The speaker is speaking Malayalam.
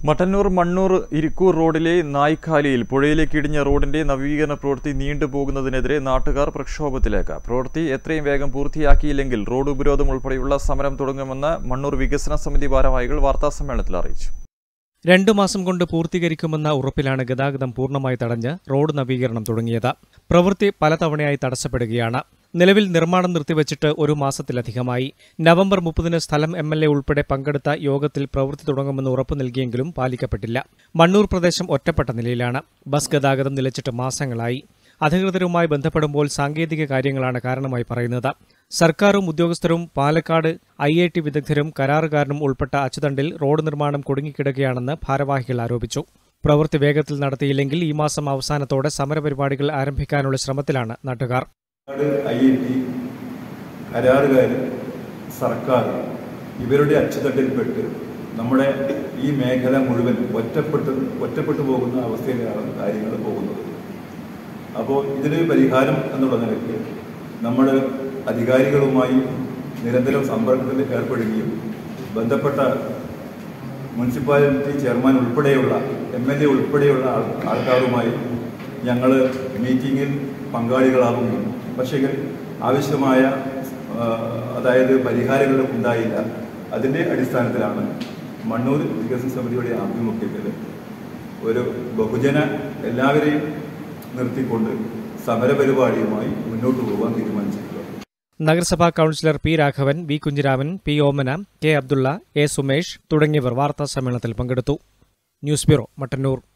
മട്ടന്നൂർ മണ്ണൂർ ഇരിക്കൂർ റോഡിലെ നായ്ക്കാലിയിൽ പുഴയിലേക്ക് ഇടിഞ്ഞ റോഡിന്റെ നവീകരണ പ്രവൃത്തി നീണ്ടുപോകുന്നതിനെതിരെ നാട്ടുകാർ പ്രക്ഷോഭത്തിലേക്ക് പ്രവൃത്തി എത്രയും വേഗം പൂർത്തിയാക്കിയില്ലെങ്കിൽ റോഡ് ഉപരോധം ഉൾപ്പെടെയുള്ള സമരം തുടങ്ങുമെന്ന് മണ്ണൂർ വികസന സമിതി ഭാരവാഹികൾ വാർത്താസമ്മേളനത്തിൽ അറിയിച്ചു രണ്ടു മാസം കൊണ്ട് പൂർത്തീകരിക്കുമെന്ന ഉറപ്പിലാണ് ഗതാഗതം പൂർണ്ണമായി തടഞ്ഞ് റോഡ് നവീകരണം തുടങ്ങിയത് പ്രവൃത്തി പലതവണയായി തടസ്സപ്പെടുകയാണ് നിലവിൽ നിർമ്മാണം നിർത്തിവച്ചിട്ട് ഒരു മാസത്തിലധികമായി നവംബർ മുപ്പതിന് സ്ഥലം എം എൽ എ ഉൾപ്പെടെ പങ്കെടുത്ത യോഗത്തിൽ പ്രവൃത്തി തുടങ്ങുമെന്ന് ഉറപ്പു നൽകിയെങ്കിലും പാലിക്കപ്പെട്ടില്ല മണ്ണൂർ പ്രദേശം ഒറ്റപ്പെട്ട നിലയിലാണ് ബസ് ഗതാഗതം നിലച്ചിട്ട് മാസങ്ങളായി അധികൃതരുമായി ബന്ധപ്പെടുമ്പോൾ സാങ്കേതിക കാര്യങ്ങളാണ് കാരണമായി പറയുന്നത് സർക്കാരും ഉദ്യോഗസ്ഥരും പാലക്കാട് ഐ ഐ ടി വിദഗ്ധരും കരാറുകാരനും ഉൾപ്പെട്ട അച്ചുതണ്ടിൽ റോഡ് നിർമ്മാണം കുടുങ്ങിക്കിടക്കുകയാണെന്ന് ഭാരവാഹികൾ ആരോപിച്ചു പ്രവൃത്തി വേഗത്തിൽ നടത്തിയില്ലെങ്കിൽ ഈ മാസം അവസാനത്തോടെ സമരപരിപാടികൾ ആരംഭിക്കാനുള്ള ശ്രമത്തിലാണ് നാട്ടുകാർ ഐ ഐ ടി കരാറുകാർ സർക്കാർ ഇവരുടെ അച്ചുതട്ടിൽപ്പെട്ട് നമ്മുടെ ഈ മേഖല മുഴുവൻ ഒറ്റപ്പെട്ട് ഒറ്റപ്പെട്ടു പോകുന്ന അവസ്ഥയിലാണ് കാര്യങ്ങൾ പോകുന്നത് അപ്പോൾ ഇതിന് പരിഹാരം എന്നുള്ള നിലയ്ക്ക് നമ്മൾ അധികാരികളുമായി നിരന്തരം സമ്പർക്കത്തിൽ ഏർപ്പെടുകയും ബന്ധപ്പെട്ട മുനിസിപ്പാലിറ്റി ചെയർമാൻ ഉൾപ്പെടെയുള്ള എം എൽ എ ഉൾപ്പെടെയുള്ള ആൾ ആൾക്കാരുമായി ഞങ്ങൾ മീറ്റിങ്ങിൽ പങ്കാളികളാകുകയും പക്ഷേ ആവശ്യമായ ആ, അതായത് പരിഹാരങ്ങൾ ഉണ്ടായില്ല അതിൻ്റെ അടിസ്ഥാനത്തിലാണ് മണ്ണൂർ വികസന സമിതിയുടെ ആഭിമുഖ്യത്തിൽ ഒരു ബഹുജന എല്ലാവരെയും നിർത്തിക്കൊണ്ട് സമരപരിപാടിയുമായി മുന്നോട്ട് പോകാൻ തീരുമാനിച്ചിട്ടുള്ളത് നഗരസഭാ councillor P Raghavan V Kunhiraman P Omana K Abdulla A Sumesh തുടങ്ങിയവർ വാർത്താ സമ്മേളനത്തിൽ പങ്കെടുത്തു ന്യൂസ് ബ്യൂറോ മട്ടന്നൂർ